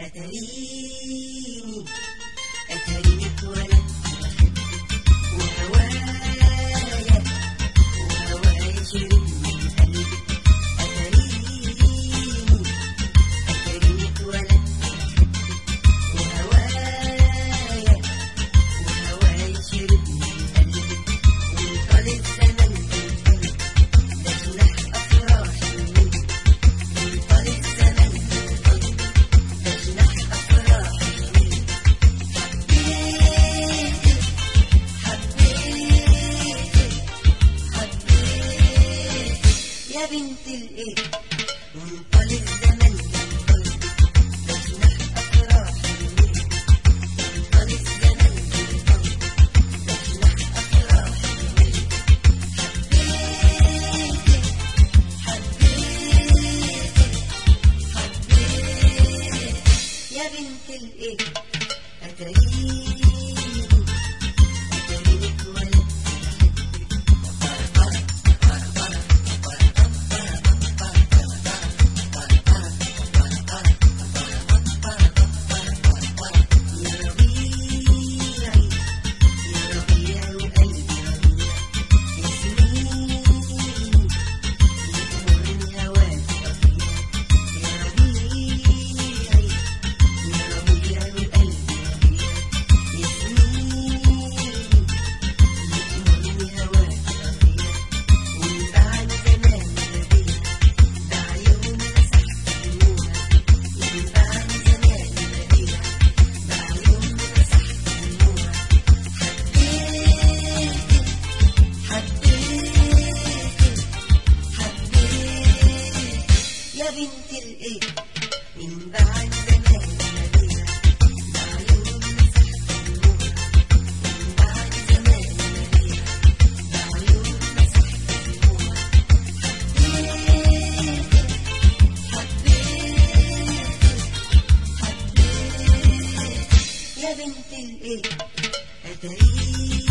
أتريني أتريني اتولدت بحبك وهوايا وهوايا شرب من قلبي أتريني أتريني اتولدت بحبك وهوايا وهوايا شرب من قلبي وانطل الزمن بالقلب ده جناح أفراحي منك وانطل الزمن بالقلب ده جناح أفراحي منك حبيتك حبيتك يا بنت الايه وانطل الزمن بالقلب ده جناح أفراحي منك وانطل الزمن بالقلب ده جناح أفراحي منك يا بنت الايه اتريني اتريني اتولدت يا ربيعي يا ربيع وقلبي ربيع ياسمين يأمر الهواك ربيع يا ربيعي يا ربيع وقلبي ربيع ياسمين يأمر الهواك ربيع وبعد زمان ربيع بعيون مسحت دموعك وبعد زمان ربيع بعيون مسحت دموعك حبيتك حبيتك يا بنت الايه من بعد زمان نبيها بعيون مسحت دموعك من بعد زمان نبيها بعيون مسحت دموعك حبيتك حبيتك يا بنت الايه اتريني